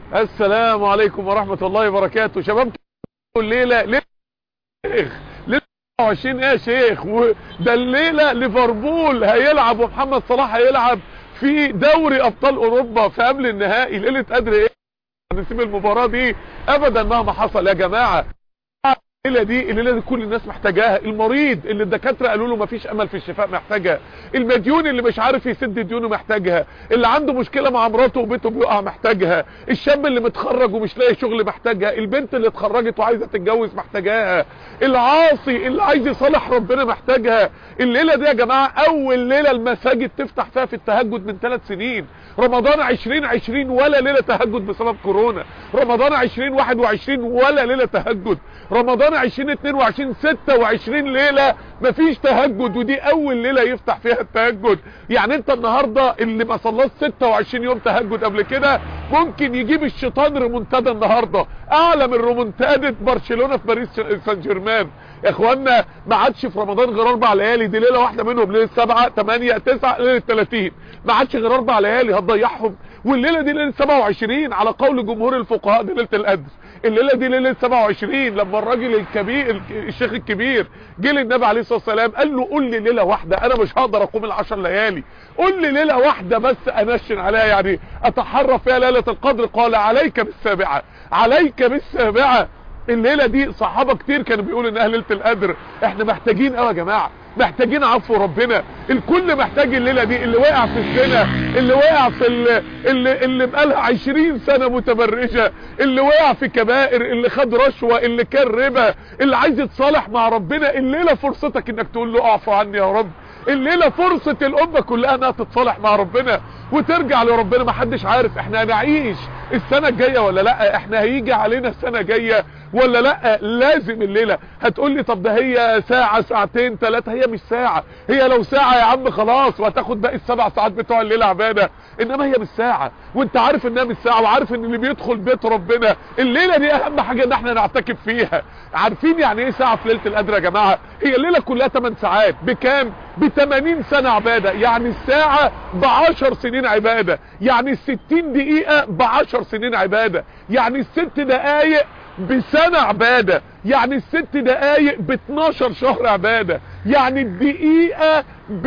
السلام عليكم ورحمة الله وبركاته شباب الليلة ليه ليه 20 ايه يا شيخ وده الليلة ليفربول هيلعب ومحمد صلاح هيلعب في دوري ابطال اوروبا في قبل النهائي ليلة قدر ايه نسيب المباراة دي ابدا مهما حصل يا جماعة الليله دي الليله دي كل الناس محتاجاها المريض اللي الدكاتره قالوا له مفيش امل في الشفاء محتاجها المديون اللي مش عارف يسد ديونه محتاجها اللي عنده مشكله مع مراته وبيته بيقع محتاجها الشاب اللي متخرج ومش لاقي شغل محتاجها البنت اللي اتخرجت وعايزه تتجوز محتاجاها العاصي اللي عايز يصالح ربنا محتاجها الليله دي يا جماعه اول ليله المساجد تفتح فيها في التهجد من ثلاث سنين رمضان 2020 ولا ليله تهجد بسبب كورونا رمضان 2021 ولا ليله تهجد رمضان 2022 26 ليلة مفيش تهجد ودي اول ليلة يفتح فيها التهجد يعني انت النهاردة اللي ما صلاش 26 يوم تهجد قبل كده ممكن يجيب الشيطان ريمونتادا النهاردة اعلى من ريمونتادا برشلونة في باريس سان جيرمان يا اخوانا ما عادش في رمضان غير اربع ليالي دي ليله واحده منهم ليله 7 8 9 ليله 30 ما عادش غير اربع ليالي هتضيعهم والليله دي ليله 27 على قول جمهور الفقهاء دي ليله القدر الليله دي ليله 27 لما الراجل الكبير الشيخ الكبير جه للنبي عليه الصلاه والسلام قال له قول لي ليله واحده انا مش هقدر اقوم العشر ليالي قول لي ليله واحده بس انشن عليها يعني اتحرى فيها ليله القدر قال عليك بالسابعه عليك بالسابعه الليله دي صحابه كتير كانوا بيقولوا انها ليله القدر احنا محتاجين قوي يا جماعه محتاجين عفو ربنا الكل محتاج الليله دي اللي واقع في الزنا اللي واقع في اللي اللي, اللي بقالها 20 سنه متبرجه اللي واقع في كبائر اللي خد رشوه اللي كان ربا اللي عايز يتصالح مع ربنا الليله فرصتك انك تقول له اعفو عني يا رب الليله فرصه الامه كلها انها تتصالح مع ربنا وترجع لربنا ما حدش عارف احنا هنعيش السنه الجايه ولا لا احنا هيجي علينا السنه الجايه ولا لا لازم الليله هتقول لي طب ده هي ساعه ساعتين ثلاثه هي مش ساعه هي لو ساعه يا عم خلاص وهتاخد باقي السبع ساعات بتوع الليله عباده انما هي مش ساعه وانت عارف انها مش ساعه وعارف ان اللي بيدخل بيت ربنا الليله دي اهم حاجه ان احنا نعتكف فيها عارفين يعني ايه ساعه في ليله القدر يا جماعه هي الليله كلها 8 ساعات بكام ب 80 سنه عباده يعني الساعه ب 10 سنين عباده يعني ال 60 دقيقه ب 10 سنين عباده يعني الست دقائق بسنة عبادة يعني الست دقايق ب 12 شهر عبادة يعني الدقيقة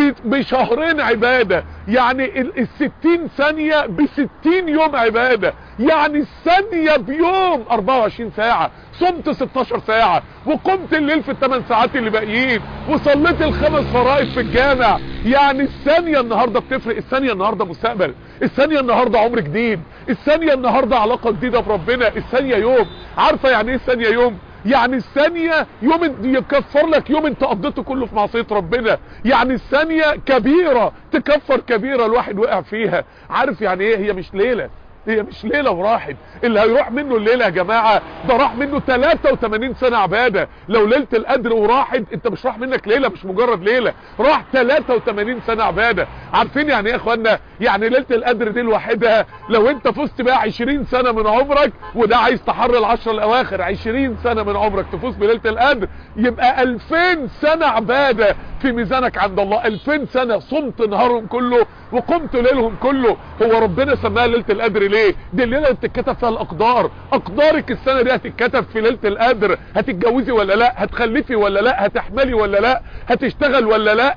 بشهرين عبادة يعني الستين ثانية بستين يوم عبادة يعني الثانية بيوم 24 ساعة صمت 16 ساعة وقمت الليل في الثمان ساعات اللي باقيين وصليت الخمس فرائض في الجامع يعني الثانية النهاردة بتفرق الثانية النهاردة مستقبل الثانية النهاردة عمر جديد الثانية النهاردة علاقة جديدة بربنا الثانية يوم عارفة يعني ايه الثانية يوم يعني الثانية يوم يكفر لك يوم انت قضيته كله في معصية ربنا يعني الثانية كبيرة تكفر كبيرة الواحد وقع فيها عارف يعني ايه هي مش ليلة هي مش ليلة وراحت اللي هيروح منه الليلة يا جماعة ده راح منه 83 سنة عبادة لو ليلة القدر وراحت انت مش راح منك ليلة مش مجرد ليلة راح 83 سنة عبادة عارفين يعني ايه يا اخوانا يعني ليلة القدر دي لوحدها لو انت فزت بقى 20 سنة من عمرك وده عايز تحر العشر الاواخر 20 سنة من عمرك تفوز بليلة القدر يبقى 2000 سنة عبادة في ميزانك عند الله 2000 سنة صمت نهارهم كله وقمت ليلهم كله هو ربنا سماها ليلة القدر ليه دي الليلة اللي بتتكتب فيها الاقدار اقدارك السنة دي هتتكتب في ليلة القدر هتتجوزي ولا لا هتخلفي ولا لا هتحملي ولا لا هتشتغل ولا لا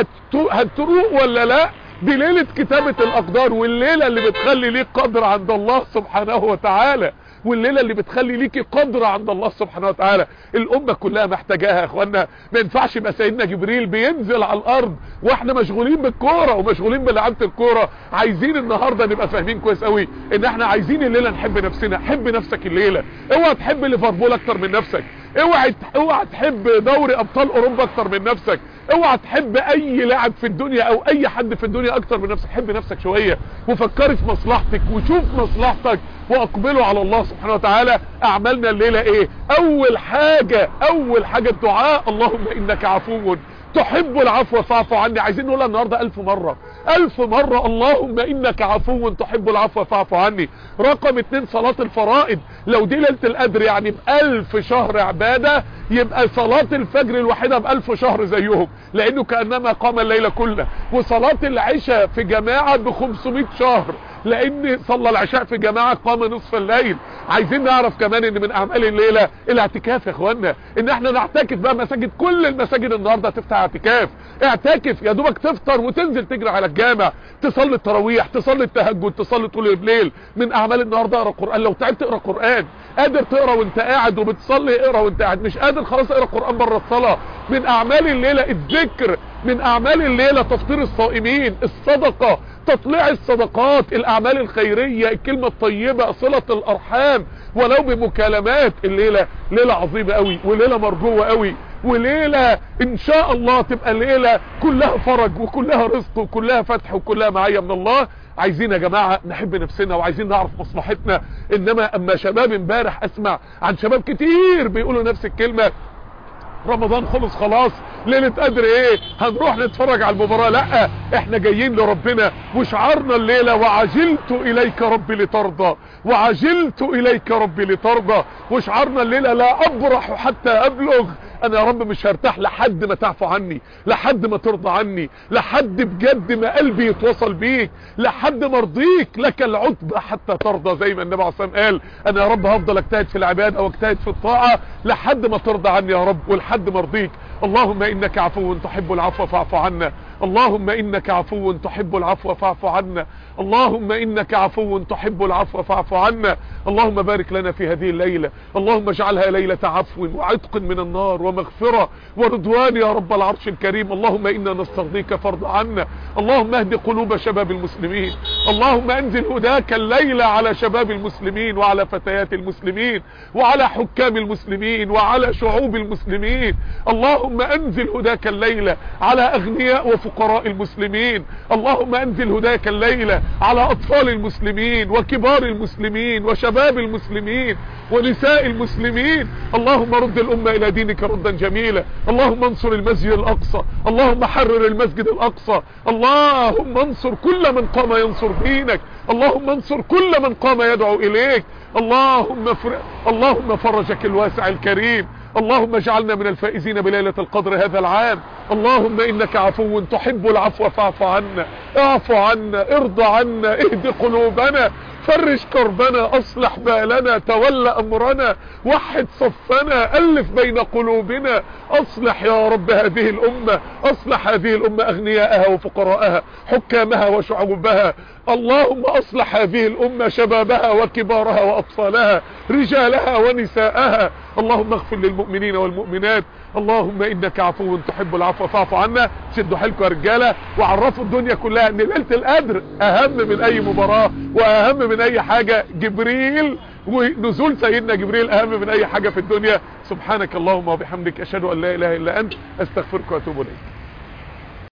هتروق ولا لا دي ليلة كتابة الاقدار والليلة اللي بتخلي ليك قدر عند الله سبحانه وتعالى والليلة اللي بتخلي ليكي قدر عند الله سبحانه وتعالى الامة كلها محتاجاها يا اخوانا ما ينفعش يبقى سيدنا جبريل بينزل على الارض واحنا مشغولين بالكورة ومشغولين بلعبة الكورة عايزين النهاردة نبقى فاهمين كويس قوي ان احنا عايزين الليلة نحب نفسنا حب نفسك الليلة اوعى تحب ليفربول اكتر من نفسك اوعى اوعى تحب دوري ابطال اوروبا اكتر من نفسك اوعى تحب اي لاعب في الدنيا او اي حد في الدنيا اكتر من نفسك حب نفسك شوية وفكري في مصلحتك وشوف مصلحتك واقبلوا على الله سبحانه وتعالى اعمالنا الليلة ايه اول حاجة اول حاجة الدعاء اللهم انك عفو تحب العفو فاعف عني عايزين نقولها النهاردة الف مرة الف مرة اللهم انك عفو تحب العفو فاعف عني رقم اتنين صلاة الفرائض لو دي ليلة القدر يعني بألف شهر عبادة يبقى صلاة الفجر الوحيدة بألف شهر زيهم لانه كأنما قام الليلة كلها وصلاة العشاء في جماعة ب 500 شهر لان صلى العشاء في جماعة قام نصف الليل عايزين نعرف كمان ان من اعمال الليلة الاعتكاف يا اخوانا ان احنا نعتكف بقى مساجد كل المساجد النهاردة تفتح اعتكاف اعتكف يا دوبك تفطر وتنزل تجري على الجامع تصلي التراويح تصلي التهجد تصلي طول الليل من اعمال النهارده اقرا قران لو تعبت اقرا قران قادر تقرا وانت قاعد وبتصلي اقرا وانت قاعد مش قادر خلاص اقرا قران بره الصلاه من اعمال الليله الذكر من اعمال الليله تفطير الصائمين الصدقه تطليع الصدقات الاعمال الخيريه الكلمه الطيبه صله الارحام ولو بمكالمات الليله ليله عظيمه قوي وليله مرجوه قوي وليلة ان شاء الله تبقى ليلة كلها فرج وكلها رزق وكلها فتح وكلها معية من الله عايزين يا جماعة نحب نفسنا وعايزين نعرف مصلحتنا انما اما شباب امبارح اسمع عن شباب كتير بيقولوا نفس الكلمة رمضان خلص خلاص ليلة قدر ايه هنروح نتفرج على المباراة لا احنا جايين لربنا وشعارنا الليلة وعجلت اليك ربي لترضى وعجلت اليك ربي لترضى وشعارنا الليلة لا ابرح حتى ابلغ انا يا رب مش هرتاح لحد ما تعفو عني لحد ما ترضى عني لحد بجد ما قلبي يتوصل بيك لحد ما ارضيك لك العتبة حتى ترضى زي ما النبي عليه الصلاه والسلام قال انا يا رب هفضل اجتهد في العباد او اجتهد في الطاعه لحد ما ترضى عني يا رب ولحد ما ارضيك اللهم انك عفو تحب العفو فاعف عنا اللهم انك عفو تحب العفو فاعف عنا اللهم انك عفو تحب العفو فاعف عنا اللهم بارك لنا في هذه الليلة اللهم اجعلها ليلة عفو وعتق من النار ومغفرة ورضوان يا رب العرش الكريم اللهم انا نسترضيك فرض عنا اللهم اهد قلوب شباب المسلمين اللهم انزل هداك الليلة على شباب المسلمين وعلى فتيات المسلمين وعلى حكام المسلمين وعلى شعوب المسلمين اللهم انزل هداك الليلة على اغنياء وفقراء المسلمين اللهم انزل هداك الليلة على اطفال المسلمين وكبار المسلمين وشباب المسلمين ونساء المسلمين اللهم رد الامة الى دينك ردا جميلا اللهم انصر المسجد الاقصى اللهم حرر المسجد الاقصى اللهم انصر كل من قام ينصر دينك اللهم انصر كل من قام يدعو اليك اللهم فر... اللهم فرجك الواسع الكريم اللهم اجعلنا من الفائزين بليلة القدر هذا العام اللهم انك عفو تحب العفو فاعف عنا اعف عنا ارضى عنا اهد قلوبنا فرج كربنا اصلح بالنا تولى امرنا وحد صفنا الف بين قلوبنا اصلح يا رب هذه الامة اصلح هذه الامة اغنياءها وفقراءها حكامها وشعوبها اللهم اصلح هذه الامة شبابها وكبارها واطفالها رجالها ونساءها اللهم اغفر للمؤمنين والمؤمنات اللهم انك عفو تحب العفو فاعف عنا شدوا حيلكم يا رجاله وعرفوا الدنيا كلها ان ليله القدر اهم من اي مباراه واهم من اي حاجه جبريل ونزول سيدنا جبريل اهم من اي حاجه في الدنيا سبحانك اللهم وبحمدك اشهد ان لا اله الا انت استغفرك واتوب اليك